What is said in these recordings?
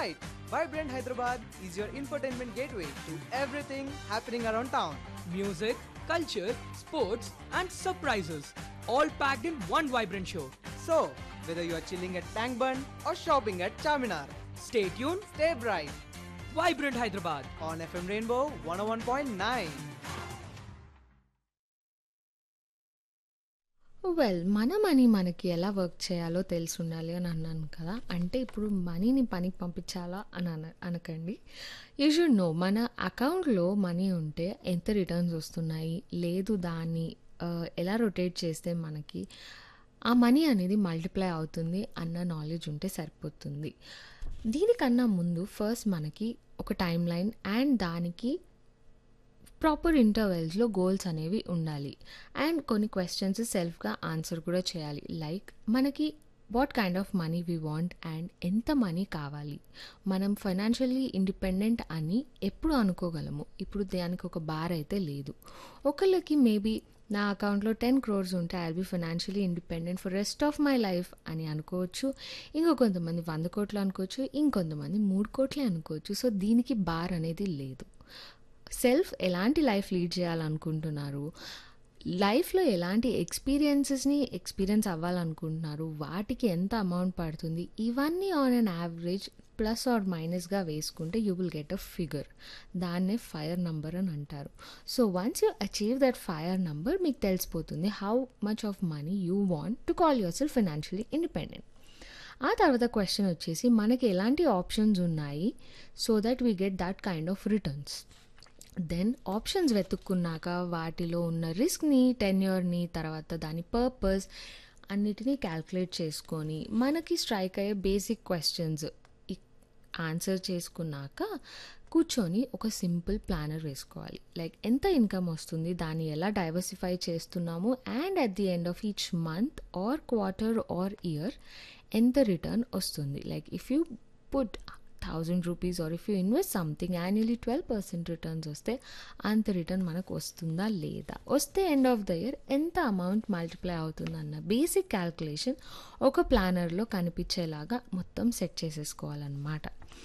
right. Vibrant Hyderabad is your infotainment gateway to everything happening around town. Music, culture, sports, and surprises, all packed in one vibrant show. So, whether you are chilling at Tank Bund or shopping at Charminar, Stay tuned, stay bright Vibrant Hyderabad. on FM Rainbow 101.9. Well మన money మనకి ఎలా work చేయాలో తెలిసి ఉండాలి అని అన్నాను కదా అంటే ఇప్పుడు మనీని పనికి పంపించాలా అని అన అనకండి యూ షుడ్ నో మన అకౌంట్లో మనీ ఉంటే ఎంత రిటర్న్స్ వస్తున్నాయి లేదు దాన్ని ఆ, ఎలా రొటేట్ చేస్తే మనకి ఆ మనీ అనేది మల్టిప్లై అవుతుంది అన్న నాలెడ్జ్ ఉంటే సరిపోతుంది దీనికన్నా ముందు ఫస్ట్ మనకి ఒక టైం లైన్ అండ్ దానికి ప్రాపర్ ఇంటర్వెల్స్లో గోల్స్ అనేవి ఉండాలి అండ్ కొన్ని క్వశ్చన్స్ సెల్ఫ్గా ఆన్సర్ కూడా చేయాలి లైక్ మనకి what kind of money we want and ఎంత మనీ కావాలి మనం ఫైనాన్షియల్లీ ఇండిపెండెంట్ అని ఎప్పుడు అనుకోగలము ఇప్పుడు దానికి ఒక బార్ అయితే లేదు ఒకళ్ళకి మేబీ నా అకౌంట్లో టెన్ క్రోర్స్ ఉంటే I be financially independent for rest of my life అని అనుకోవచ్చు ఇంకో కొంతమంది వంద కోట్లు అనుకోవచ్చు ఇంకొంతమంది మూడు కోట్లే అనుకోవచ్చు సో దీనికి బార్ అనేది లేదు సెల్ఫ్ ఎలాంటి లైఫ్ లీడ్ చేయాలనుకుంటున్నారు లైఫ్లో ఎలాంటి ఎక్స్పీరియన్సెస్ని ఎక్స్పీరియన్స్ అవ్వాలనుకుంటున్నారు వాటికి ఎంత అమౌంట్ పడుతుంది ఇవన్నీ on an average plus or మైనస్గా వేసుకుంటే you will get a figure దాన్నే ఫైర్ నంబర్ అని అంటారు so once you achieve that fire number మీకు తెలిసిపోతుంది how much of money you want to call yourself financially independent ఆ తర్వాత question వచ్చేసి మనకి ఎలాంటి ఆప్షన్స్ ఉన్నాయి so that we get that kind of returns then options వెతుక్కున్నాక వాటిలో ఉన్న రిస్క్ని టెన్యూర్ని తర్వాత దాని పర్పస్ అన్నిటినీ క్యాల్కులేట్ చేసుకొని మనకి స్ట్రైక్ అయ్యే బేసిక్ క్వశ్చన్స్ ఆన్సర్ చేసుకున్నాక కూర్చొని ఒక సింపుల్ ప్లానర్ వేసుకోవాలి లైక్ ఎంత ఇన్కమ్ వస్తుంది దాన్ని ఎలా డైవర్సిఫై చేస్తున్నాము and at the end of each month or quarter or year ఎంత రిటర్న్ వస్తుంది like if you put thousand rupees or if you invest something annually twelve percent returns వస్తే అంత రిటర్న్ మనకు వస్తుందా లేదా వస్తే ఎండ్ ఆఫ్ ద ఇయర్ ఎంత amount multiply అవుతుందన్న బేసిక్ క్యాల్కులేషన్ ఒక ప్లానర్లో కనిపించేలాగా మొత్తం సెట్ చేసేసుకోవాలన్నమాట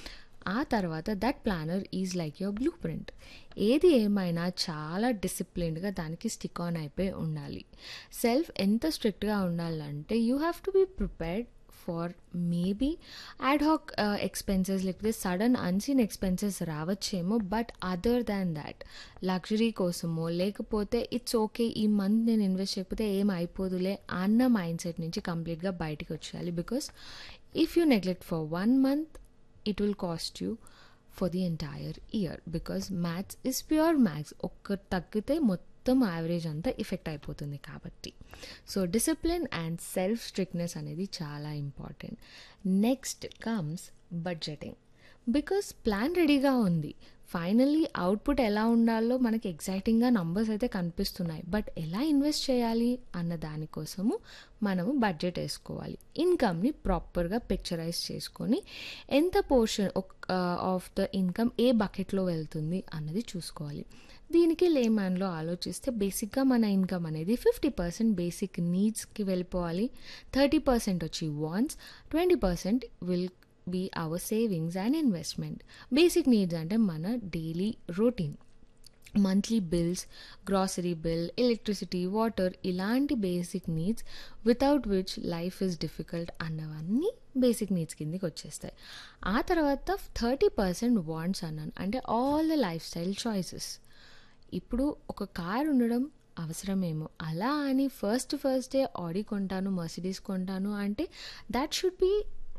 ఆ తర్వాత that planar is like your blueprint ఏది ఏమైనా చాలా డిసిప్లిన్డ్గా దానికి స్టిక్ ఆన్ అయిపోయి ఉండాలి సెల్ఫ్ ఎంత స్ట్రిక్ట్గా ఉండాలంటే you have to be prepared for maybe ad hoc expenses లేకపోతే సడన్ అన్సీన్ ఎక్స్పెన్సెస్ రావచ్చేమో but other than that luxury కోసమో లేకపోతే ఇట్స్ ఓకే ఈ మంత్ నేను ఇన్వెస్ట్ చేయకపోతే ఏం అయిపోదులే అన్న మైండ్ సెట్ నుంచి కంప్లీట్గా బయటికి వచ్చేయాలి because if you neglect for one month it will cost you for the entire year because maths is pure maths ఒక్క తగ్గితే మొత్తం యావరేజ్ అంతా ఎఫెక్ట్ అయిపోతుంది కాబట్టి so discipline and self strictness అనేది చాలా important next comes budgeting because plan రెడీగా ఉంది ఫైనల్లీ అవుట్పుట్ ఎలా ఉండాలో మనకి ఎగ్జైటింగ్గా నంబర్స్ అయితే కనిపిస్తున్నాయి బట్ ఎలా ఇన్వెస్ట్ చేయాలి అన్న దానికోసము మనము బడ్జెట్ వేసుకోవాలి ఇన్కమ్ని ప్రాపర్గా పిక్చరైజ్ చేసుకొని ఎంత పోర్షన్ ఆఫ్ ద ఇన్కమ్ ఏ బకెట్లో వెళ్తుంది అన్నది చూసుకోవాలి దీనికి లేమాన్లో ఆలోచిస్తే బేసిక్గా మన ఇన్కమ్ అనేది ఫిఫ్టీ పర్సెంట్ బేసిక్ నీడ్స్కి వెళ్ళిపోవాలి థర్టీ పర్సెంట్ వచ్చి wants twenty percent will be our savings and investment basic needs అంటే మన daily routine monthly bills grocery bill electricity water ఇలాంటి basic needs without which life is difficult అన్నవన్నీ basic needs కిందకి వచ్చేస్తాయి ఆ తర్వాత థర్టీ పర్సెంట్ వాంట్స్ అన్నాను అంటే all the life style choices ఇప్పుడు ఒక కార్ ఉండడం అవసరమేమో అలా అని ఫస్ట్ ఫస్ట్ డే ఆడి కొంటాను మర్సిడీస్ కొంటాను అంటే that should be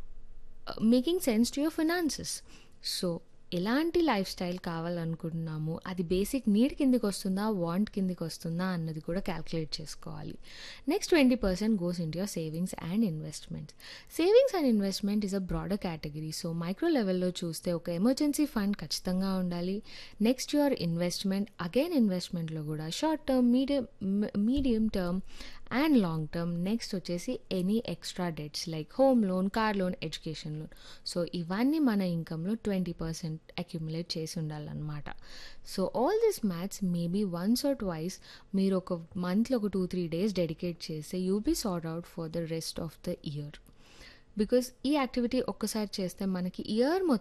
making sense to your finances so ఎలాంటి లైఫ్ స్టైల్ కావాలనుకుంటున్నాము అది బేసిక్ నీడ్ కిందికి వస్తుందా వాంట్ కిందికి వస్తుందా అన్నది కూడా క్యాల్కులేట్ చేసుకోవాలి next twenty percent goes into your savings and investments savings and investment is a broader category so micro లెవెల్లో చూస్తే ఒక ఎమర్జెన్సీ ఫండ్ ఖచ్చితంగా ఉండాలి నెక్స్ట్ యువర్ ఇన్వెస్ట్మెంట్ అగైన్ ఇన్వెస్ట్మెంట్లో కూడా short term medium medium term and long term next వచ్చేసి any extra debts like home loan car loan education loan so ఇవన్నీ మన ఇన్కంలో ట్వంటీ పర్సెంట్ అక్యుములేట్ చేసి ఉండాలన్నమాట so all this maths maybe once are twice మీరు ఒక మంత్లో ఒక టూ త్రీ డేస్ డెడికేట్ చేస్తే you be sort out for the rest of the year because ఈ యాక్టివిటీ ఒక్కసారి చేస్తే మనకి ఇయర్ మొత్తం